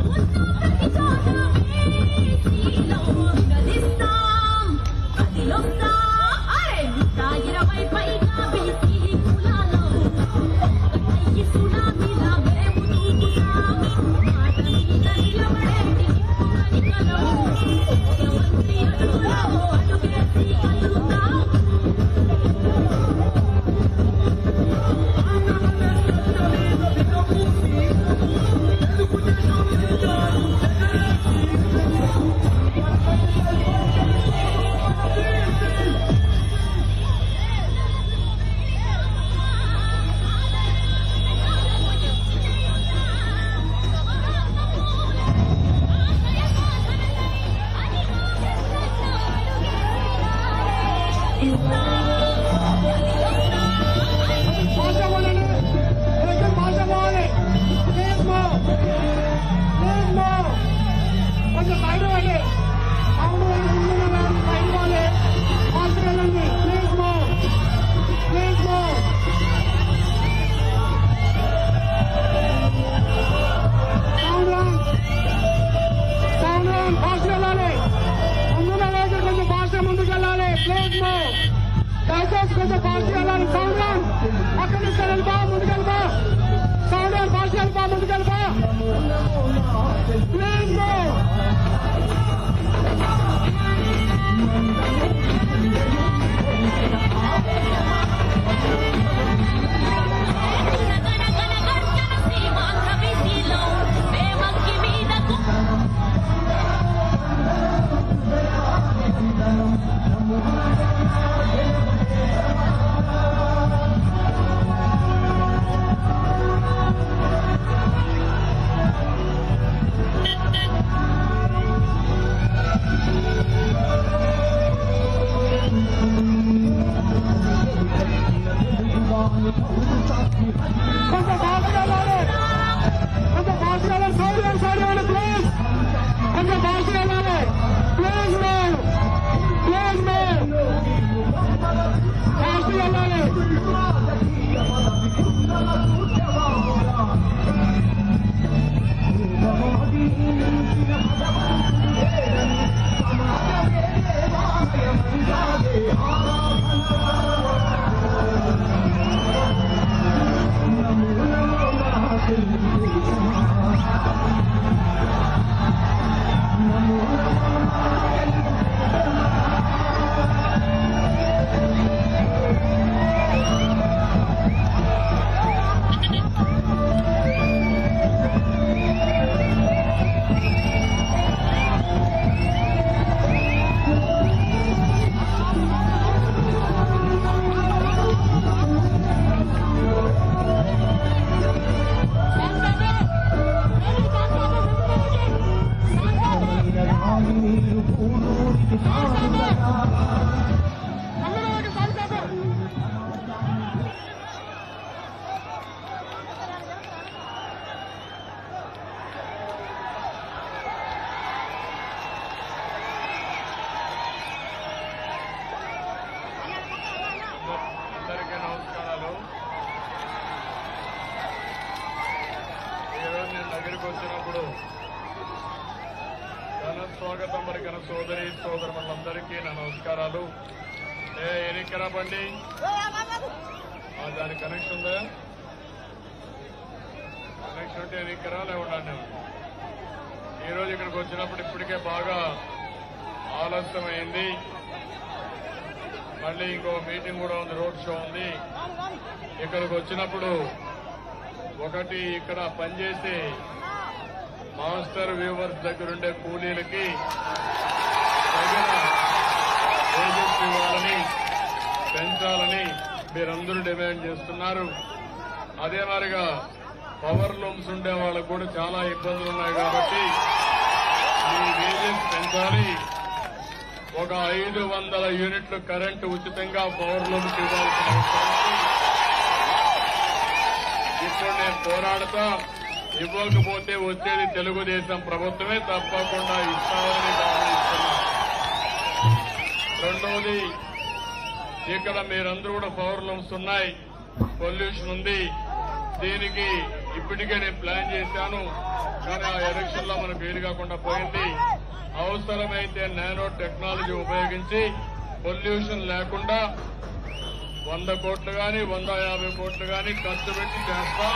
భాష వాళ్ళని కొంచెం భాష పోవాలి ప్లీజ్ మో ప్లీజ్ మో కొంచెం సైడ్ ఇవ్వండి అవును ముందున్న వాళ్ళు సైడ్ ఇవ్వాలి ఫాస్ట్ వెళ్ళండి ప్లీజ్ మో ప్లీజ్ మో సౌండ్ సౌండ్ ఫాస్ట్ వెళ్ళాలి ముందున్న వాళ్ళు కొంచెం ఫాస్ట్ ముందుకు వెళ్ళాలి ప్లీజ్ మో దయచేసి కొంచెం ఫాస్ట్ వెళ్ళాలి సౌండ్ అక్కడి నుంచి వెళ్ళిపా ముందుకెళ్ళిపా సౌండ్ ఫాస్ట్ వెళ్ళిపా ముందుకెళ్ళిపా ప్లీజ్ మో కొంచెం ఫాస్ట్ వెళ్ళాలి కొంచెం ఫాస్ట్ వెళ్ళాలి సైడ్ వెళ్ళి సైడ్ వెళ్ళి ప్లీజ్ కొంచెం ఫాస్ట్ వెళ్ళాలి ప్లీజ్ మో ప్లీజ్ మో ఫాస్ట్ వెళ్ళాలి అందరికీ నమస్కారాలు ఈరోజు నేను దగ్గరికి వచ్చినప్పుడు ఘన స్వాగతం పలికిన సోదరి సోదరులందరికీ నా నమస్కారాలు ఏ ఎనికరా బండి ఆ, దాని కనెక్షన్ ఉందా కనెక్షన్ ఉంటే ఎనికరా లేకుండా ఈరోజు ఇక్కడికి వచ్చినప్పుడు ఇప్పటికే బాగా ఆలస్యమైంది మళ్ళీ ఇంకో మీటింగ్ కూడా ఉంది రోడ్ షో ఉంది ఇక్కడికి వచ్చినప్పుడు ఒకటి ఇక్కడ పనిచేసే మాస్టర్ వ్యూవర్స్ దగ్గర ఉండే కూలీలకి తగిన వేజెస్ ఇవ్వాలని పెంచాలని మీరందరూ డిమాండ్ చేస్తున్నారు అదే మాదిరిగా పవర్ లూమ్స్ ఉండే వాళ్ళకు కూడా చాలా ఇబ్బందులు ఉన్నాయి కాబట్టి మీ వేజెస్ పెంచాలి ఒక ఐదు వందల యూనిట్లు కరెంటు ఉచితంగా పవర్ లూమ్స్ ఇవ్వాల్సిన అవసరం ఉంది. ఇప్పుడు నేను పోరాడతా ఇవ్వకపోతే వచ్చేది తెలుగుదేశం ప్రభుత్వమే తప్పకుండా ఇస్తామని భావిస్తున్నా రెండవది ఇక్కడ మీరందరూ కూడా పవర్ లూమ్స్ ఉన్నాయి పొల్యూషన్ ఉంది దీనికి ఇప్పటికే నేను ప్లాన్ చేశాను కానీ ఆ ఎలక్షన్ వల్ల మనకు వీలు కాకుండా పోయింది అవసరమైతే నానో టెక్నాలజీ ఉపయోగించి పొల్యూషన్ లేకుండా వంద కోట్లు గాని వంద యాభై కోట్లు గాని ఖర్చు పెట్టి చేస్తాం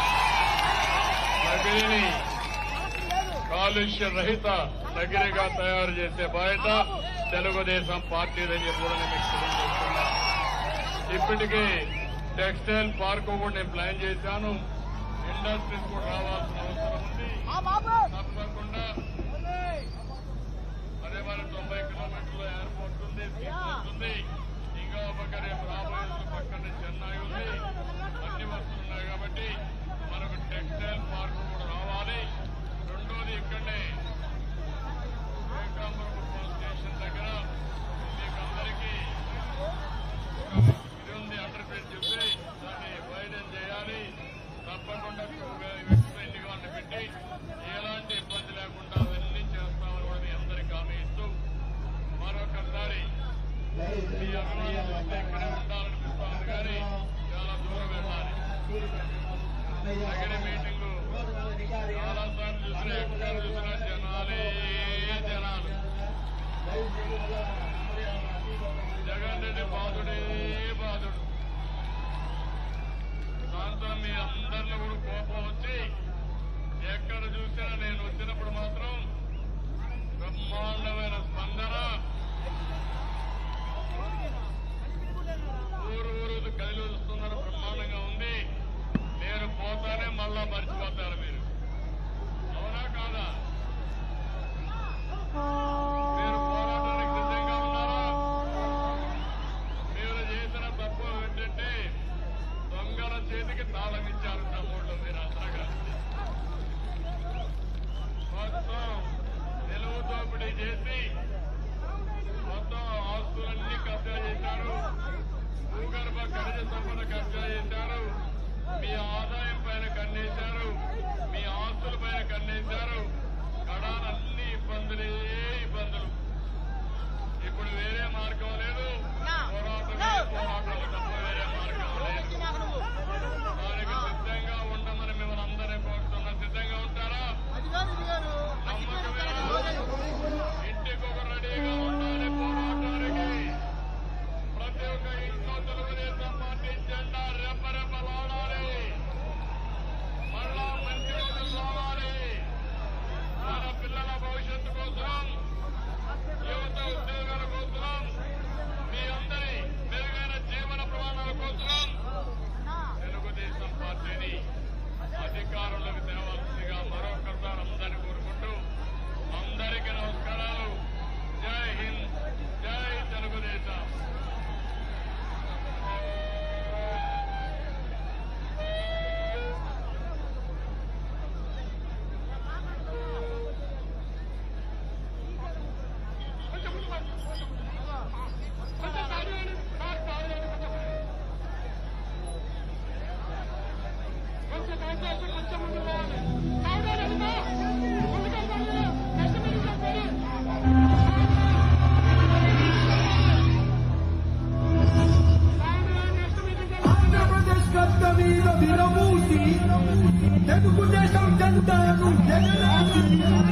నగిరిని కాలుష్య రహిత నగిరిగా తయారు చేసే బాధ్యత తెలుగుదేశం పార్టీదని చెప్పి కూడా నేను మీకు తెలియజేస్తున్నా ఇప్పటికే టెక్స్టైల్ పార్క్ కూడా నేను ప్లాన్ చేశాను ఇండస్ట్రీస్ కూడా రావాల్సిన అవసరం ఉంది తప్పకుండా అదే మరి తొంభై కిలోమీటర్ల ఎయిర్పోర్ట్ ఉంది సీపోర్ట్ ఉంది ఇంకా ఒక పక్క రేపు రాబోయే రోజుల్లో పక్కనే చెన్నై ఉంది అన్ని వస్తువులు ఉన్నాయి కాబట్టి మనకు టెక్స్టైల్ పార్క్ కూడా రావాలి రెండోది ఇక్కడనే ఏకాంబరం పోలీస్ స్టేషన్ దగ్గర మీకు అందరికీ ఇది ఉంది అండర్ బ్రిడ్జ్ చెప్పి దాన్ని వైడన్ చేయాలి తప్పకుండా ఎన్ని వాళ్ళని పెట్టి ఎలాంటి ఇబ్బంది లేకుండా అవన్నీ చేస్తామని కూడా మీ అందరికీ హామీ ఇస్తూ మరొకసారి మీ అభిమానులు వస్తే ఇక్కడే ఉండాలనిపిస్తుంది కానీ చాలా దూరం వెళ్ళాలి దగ్గర మీటింగ్ చాలా సార్లు చూసినా ఎక్కడ చూసినా జనాలే జనాలు జగన్ రెడ్డి బాధుడే బాధుడు దాంతో మీ అందరిలో కూడా కోపం వచ్చి ఎక్కడ చూసినా నేను వచ్చినప్పుడు మాత్రం బ్రహ్మాండమైన స్పందన ఊరు ఊరు కదిలిస్తున్నారు బ్రహ్మాండంగా ఉంది నేను పోతానే మళ్ళా మర్చిపోతారు మీరు అవునా కాదా మీరు పోరాటానికి సిద్ధంగా ఉన్నారా మీరు చేసిన తప్పు ఏంటంటే దొంగల చేతికి తాళం ఇచ్చారు తమ్ముళ్ళు మీరు అందరూ కలిసి మొత్తం నిలువు దోపిడీ చేసి మొత్తం ఆస్తులన్నీ కబ్జా చేశారు భూగర్భ ఖనిజ సంపద కబ్జా చేశారు మీ ఆదాయం పైన కన్నేశారు మీ ఆస్తుల పైన కన్నేశారు కడాలన్నీ ఇబ్బందులే ఇబ్బందులు ఇప్పుడు వేరే మార్గం లేదు పోరాటమే పోరాటాలు తప్ప వేరే మార్గం లేదు దానికి సిద్ధంగా ఉండమని మిమ్మల్ని అందరినీ కోరుతున్నా సిద్ధంగా ఉంటారా నమ్మకమేనా ఇంటికి ఒక రెడీగా ఉండాలి పోరాటానికి ప్రతి ఒక్క ఇంట్లో తెలుగుదేశం పార్టీ జెండా రెప్పరెప్పలాడాలి మళ్ళా మంచి రోజులు రావాలి మన పిల్లల భవిష్యత్తు కోసం యువత ఉద్యోగాల కోసం మీ అందరి మెరుగైన జీవన ప్రమాణాల కోసం తెలుగుదేశం పార్టీని అధికారంలోకి తేవాల్సిందిగా మరొకసారి అందరినీ కోరుకుంటూ అందరికీ నమస్కారాలు జై హింద్ జై తెలుగుదేశం కొంచెం సైడ్ వేయండి. సార్, సైడ్ వేయండి కొంచెం. కొంచెం దయచేసి కొంచెం ముందుకు పోవాలి. సైడ్ వేయండి ఇంకా. ముందుకు వెళ్ళండి. నెక్స్ట్ మీటింగ్లో పోయి. సైడ్ వేయండి. నెక్స్ట్ మీటింగ్కి వెళ్ళండి. ఆంధ్రప్రదేశ్ గడ్డ మీద విరమూసి తెలుగుదేశం జెండాను ఎగరేసి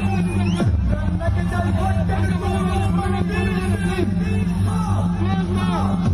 నగజల్ కొట్టెను మనకి. Close now.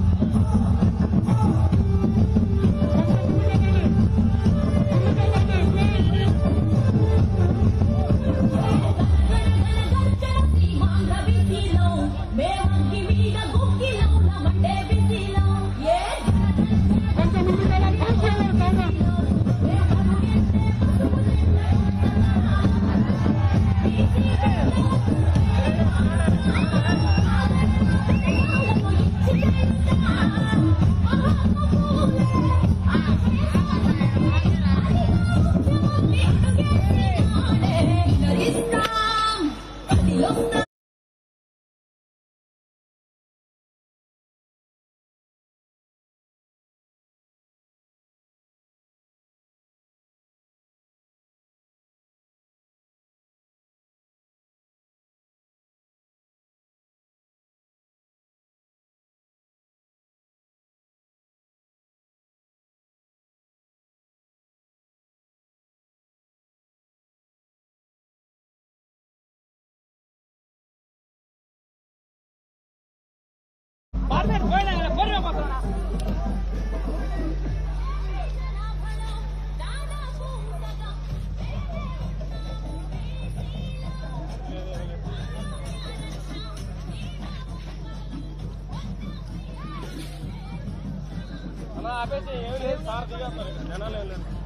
అలా ఆపేసి ఏం లేదు సార్ దిగేస్తారు జనాలు ఏం లేదు